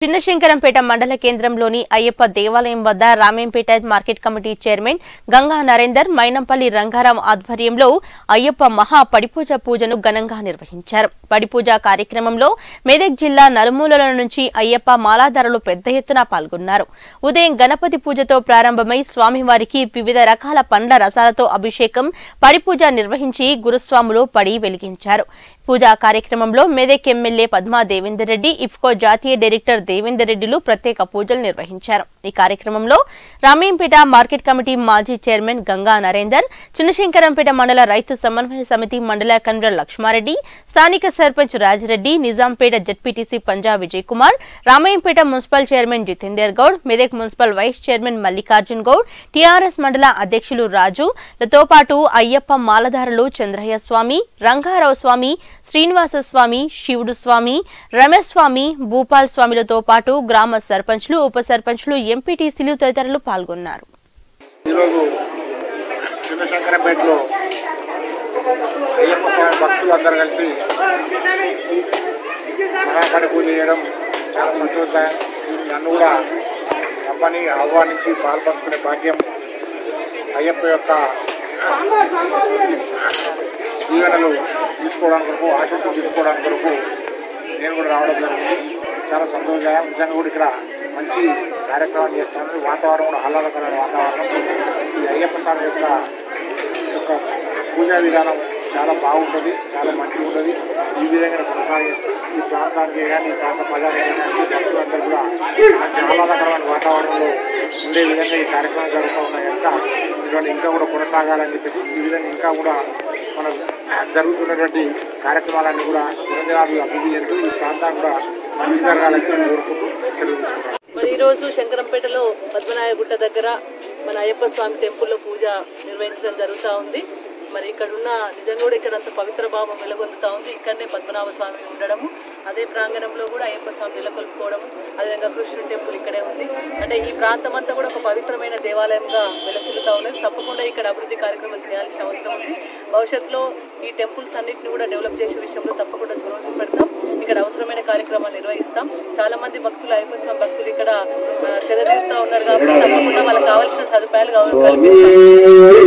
చిన్నశంకరంపేట మండల కేంద్రంలోని అయ్యప్ప దేవాలయం వద్ద Ramempet market committee chairman Ganga Narender Mainampally Rangaram ఆధ్వర్యంలో అయ్యప్ప మహా పడిపూజ పూజను ఘనంగా నిర్వహించారు పడిపూజ కార్యక్రమంలో మెదక్ జిల్లా నలుమూలల నుంచి అయ్యప్ప మాలాధారులు పెద్ద ఎత్తున పాల్గొన్నారు ఉదయం గణపతి పూజతో ప్రారంభమై స్వామివారికి వివిధ రకాల పండ్ల రసాలతో అభిషేకం పడిపూజ నిర్వహించి గురుస్వాములు పడి వెలిగించారు పూజా కార్యక్రమంలో మెదక్ ఎమ్మెల్యే పద్మా దేవేందర్ రెడ్డి ఇఫ్కో జాతీయ డైరెక్టర్ దేవేందర్ రెడ్డిలు ప్రత్యేక పూజలు నిర్వహించారు ఈ కార్యక్రమంలో రామేంపేట మార్కెట్ కమిటీ మాజీ చైర్మన్ గంగా నరేందర్ చిన్నశంకరంపేట మండల రైతు సమన్వయ సమితి మండల కన్వీనర్ లక్ష్మారెడ్డి స్థానిక sarpanch Rajireddy Nizampet ZPTC Panja Vijay Kumar Ramayampet municipal chairman Jitender Goud Medak municipal vice chairman Mallikarjun Goud TRS మండల అధ్యక్షులు రాజు లతో పాటు అయ్యప్ప మాలధారులు చంద్రయ్య స్వామి రంగారావు స్వామి శ్రీనివాస స్వామి శివుడు స్వామి రమేష్ స్వామి భూపాల్ స్వామిలతో పాటు గ్రామ సర్పంచ్లు ఉప సర్పంచ్లు ఎంపీటీసీలు తదితరులు పాల్గొన్నారు ఈరోజు చిన్నశంకరంపేటలో అయ్యప్ప స్వామి భక్తులు అందరూ కలిసి మహాపడి పూజ చేయడం చాలా సంతోషం నన్ను కూడా రమ్మని ఆహ్వానించి పాల్పంచుకునే భాగ్యం అయ్యప్ప యొక్క దీవెనలు తీసుకోవడానికి కొరకు ఆశీస్సులు తీసుకోవడానికి కొరకు నేను కూడా రావడం జరిగింది చాలా సంతోషం నిజంగా కూడా ఇక్కడ మంచి కార్యక్రమం చేస్తున్నాను వాతావరణం కూడా ఆహ్లాదకరమైన వాతావరణం ఈ అయ్యప్ప స్వామి యొక్క యొక్క పూజా విధానం చాలా బాగుంటుంది చాలా మంచిగా ఉంటుంది ఈ విధంగా కొనసాగిస్తూ ఈ ప్రాంతానికి కానీ ఈ ప్రాంత ప్రజానికి కానీ భక్తులందరూ కూడా మంచి ఆహ్లాదకరమైన వాతావరణంలో ఉండే విధంగా ఈ కార్యక్రమం జరుగుతూ ఉన్నాయి కనుక ఇటువంటి ఇంకా కూడా కొనసాగాలని చెప్పేసి ఈ విధంగా ఇంకా కూడా మనం జరుగుతున్నటువంటి కార్యక్రమాలన్నీ కూడా దినదినాలు అభివృద్ధి చెందుతూ ఈ ప్రాంతాన్ని కూడా మంచి జరగాలని నేను కోరుకుంటూ తెలియజేసుకుంటాను మరి ఈరోజు శంకరంపేటలో పద్మనాయ గుట్ట దగ్గర మన అయ్యప్ప స్వామి టెంపుల్లో పూజ నిర్వహించడం జరుగుతూ ఉంది మరి ఇక్కడ ఉన్న నిజంగా కూడా ఇక్కడ అంత పవిత్ర భావం వెలుగొందుతా ఉంది ఇక్కడనే పద్మనాభ స్వామి ఉండడము అదే ప్రాంగణంలో కూడా అయ్యప్ప స్వామి నెలకొల్పుకోవడము అదేవిధంగా కృష్ణుడి టెంపుల్ ఇక్కడే ఉంది అంటే ఈ ప్రాంతం అంతా కూడా ఒక పవిత్రమైన దేవాలయంగా వెలసిల్లుతా ఉన్నది తప్పకుండా ఇక్కడ అభివృద్ధి కార్యక్రమం చేయాల్సిన అవసరం ఉంది భవిష్యత్తులో ఈ టెంపుల్స్ అన్నింటిని కూడా డెవలప్ చేసే విషయంలో తప్పకుండా చొరవ చూపెడతాం ఇక్కడ అవసరమైన కార్యక్రమాలు నిర్వహిస్తాం చాలా మంది భక్తులు అయ్యప్ప స్వామి భక్తులు ఇక్కడ సెలవుతా ఉన్నారు కాబట్టి తప్పకుండా వాళ్ళకి కావాల్సిన సదుపాయాలు కావాలి- కల్పిస్తాం